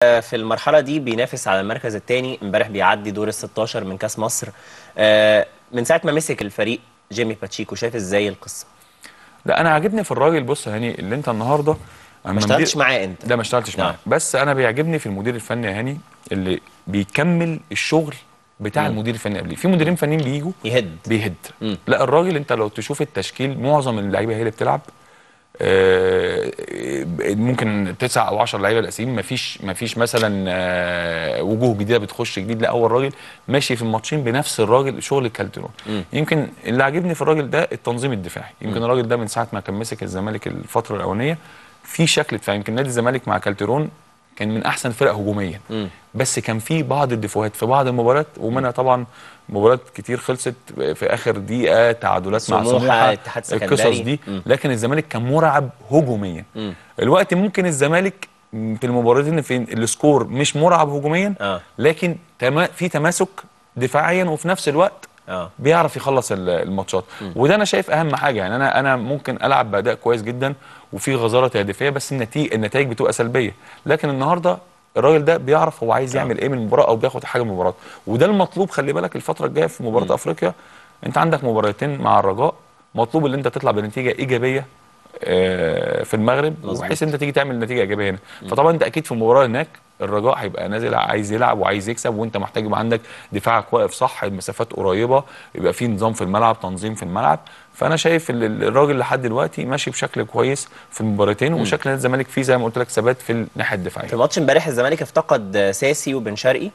في المرحله دي بينافس على المركز الثاني امبارح بيعدي دور ال 16 من كاس مصر آه، من ساعه ما مسك الفريق جيمي باتشيكو شايف ازاي القصه لا انا عاجبني في الراجل بص يا هاني اللي انت النهارده ما اشتغلتش معاه انت لا ما اشتغلتش معاه نعم. بس انا بيعجبني في المدير الفني يا هاني اللي بيكمل الشغل بتاع المدير الفني قبليه في مديرين فنيين بيجوا يهد بيهد مم. لا الراجل انت لو تشوف التشكيل معظم اللعيبه هي اللي بتلعب آه، ممكن تسع او 10 لعيبه الاساسيين مفيش مفيش مثلا آه، وجوه جديده بتخش جديد لا هو الراجل ماشي في الماتشين بنفس الراجل شغل الكالترون يمكن اللي عاجبني في الراجل ده التنظيم الدفاعي يمكن الراجل ده من ساعه ما كان مسك الزمالك الفتره الاولانيه في شكل دفاعي يمكن نادي الزمالك مع كالترون كان من احسن الفرق هجوميا بس كان في بعض الدفوهات في بعض المباريات ومنها طبعا مباريات كتير خلصت في اخر دقيقه تعادلات مع سموحة، سموحه اتحاد سكندري. القصص دي لكن الزمالك كان مرعب هجوميا الوقت ممكن الزمالك في المباراتين في السكور مش مرعب هجوميا آه. لكن تما في تماسك دفاعيا وفي نفس الوقت اه بيعرف يخلص ال- الماتشات وده انا شايف اهم حاجه يعني انا انا ممكن العب باداء كويس جدا وفي غزاره تهديفيه بس النتيجه النتائج بتبقى سلبيه لكن النهارده الراجل ده بيعرف هو عايز يعمل ايه من المباراه او بياخد حاجه من المباراه وده المطلوب خلي بالك الفتره الجايه في مباراه افريقيا انت عندك مباراتين مع الرجاء مطلوب ان انت تطلع بنتيجه ايجابيه آه، في المغرب مظبوط. بحيث انت تيجي تعمل نتيجه ايجابيه هنا فطبعا انت اكيد في المباراه هناك الرجاء هيبقى نازل عايز يلعب وعايز يكسب وانت محتاج يبقى عندك دفاعك واقف صح المسافات قريبه يبقى في نظام في الملعب تنظيم في الملعب فانا شايف ال- ال- الراجل لحد دلوقتي ماشي بشكل كويس في المباراتين وشكل نادي الزمالك فيه زي ما قلت لك ثبات في الناحيه الدفاعيه في ماتش امبارح الزمالك افتقد ساسي وبن شرقي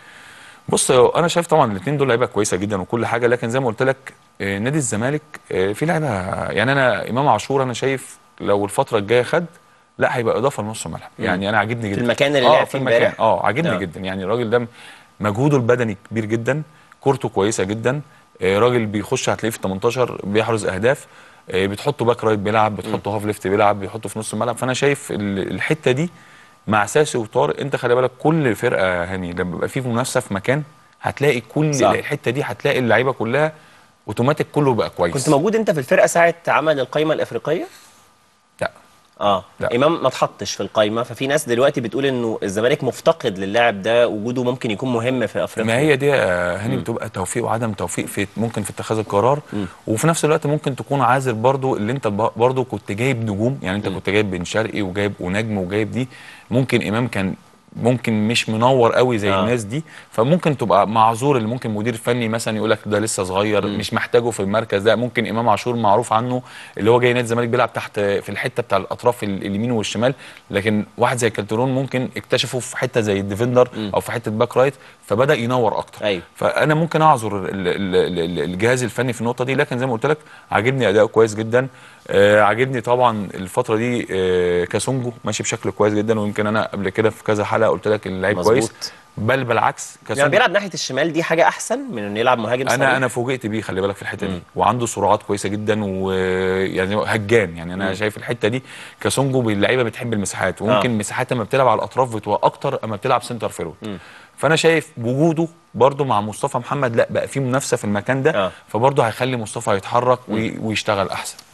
بص هو انا شايف طبعا الاثنين دول لعيبه كويسه جدا وكل حاجه لكن زي ما قلت لك آه، نادي الزمالك آه، في لعيبه يعني انا امام عاشور انا شايف لو الفتره الجايه خد لا هيبقى اضافه لنص الملعب يعني انا عاجبني جدا المكان اللي آه، لعب في فيه المكان. امبارح؟ اه عاجبني آه. جدا يعني الراجل ده مجهوده البدني كبير جدا كورته كويسه جدا آه، راجل بيخش هتلاقيه في 18 بيحرز اهداف آه، بتحطه باك رايت بيلعب بتحطه هاف ليفت بيلعب بيحطه في نص الملعب فانا شايف ال- الحته دي مع ساسي وطارق انت خلي بالك كل فرقه هاني لما بيبقى في منافسه في مكان هتلاقي كل صح. الحته دي هتلاقي اللعيبه كلها اوتوماتيك كله بقى كويس كنت موجود انت في الفرقه ساعه عمل القائمه الافريقيه لا اه لا. امام ما اتحطش في القائمه ففي ناس دلوقتي بتقول انه الزمالك مفتقد للاعب ده وجوده ممكن يكون مهم في افريقيا ما هي دي آه، هاني بتبقى توفيق وعدم توفيق في ممكن في اتخاذ القرار وفي نفس الوقت ممكن تكون عاذر برضو اللي انت ب- برضو كنت جايب نجوم يعني انت كنت جايب بن شرقي وجايب ونجم وجايب دي ممكن امام كان ممكن مش منور قوي زي آه. آه. الناس دي فممكن تبقى معذور اللي ممكن مدير فني مثلا يقول لك ده لسه صغير مش محتاجه في المركز ده ممكن امام عاشور معروف عنه اللي هو جاي نادي الزمالك بيلعب تحت في الحته بتاع الاطراف ال- اليمين والشمال لكن واحد زي كالترون ممكن اكتشفه في حته زي الديفندر او في حته باك رايت فبدا ينور اكتر أيوة. فانا ممكن اعذر ال- ال- ال- ال- الجهاز الفني في النقطه دي لكن زي ما قلت لك عاجبني اداؤه كويس جدا آه عاجبني طبعا الفتره دي آه كاسونجو ماشي بشكل كويس جدا ويمكن انا قبل كده في كذا حلقه قلت لك اللعيب مظبوط. كويس بل بالعكس يعني كاسونجو بيلعب ناحيه الشمال دي حاجه احسن من انه يلعب مهاجم صريح انا انا فوجئت بيه خلي بالك في الحته دي وعنده سرعات كويسه جدا ويعني هجان يعني انا شايف الحته دي كاسونجو اللعيبه بتحب المساحات وممكن آه. مساحات لما بتلعب على الاطراف بتبقى اكتر اما بتلعب سنتر فيرود فانا شايف وجوده برده مع مصطفى محمد لا بقى في منافسه في المكان ده آه. فبرده هيخلي مصطفى يتحرك وي- ويشتغل احسن